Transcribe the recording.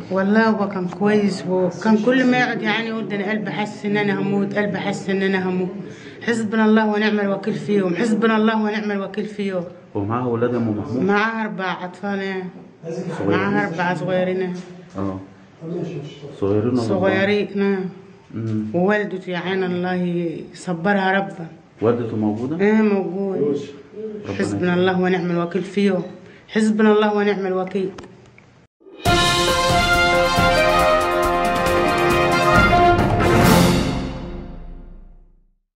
والله هو كان كويس وكان كل ما يقعد يعني يقول ده انا قلبي حاسس ان انا هموت قلبي حاسس ان انا هموت حسبنا الله ونعم الوكيل فيهم حسبنا الله ونعم الوكيل فيهم ومعاه اولاد يا ام محمود معاه اربع اطفال يعني. صغيرين معاه اربعه صغيرين يعني. اه صغيرين ولا صغيرين نعم امم ووالدته يا عين الله يصبرها ربا والدته موجوده ايه موجود ربنا حسبنا الله ونعم الوكيل فيهم حسبنا الله ونعم الوكيل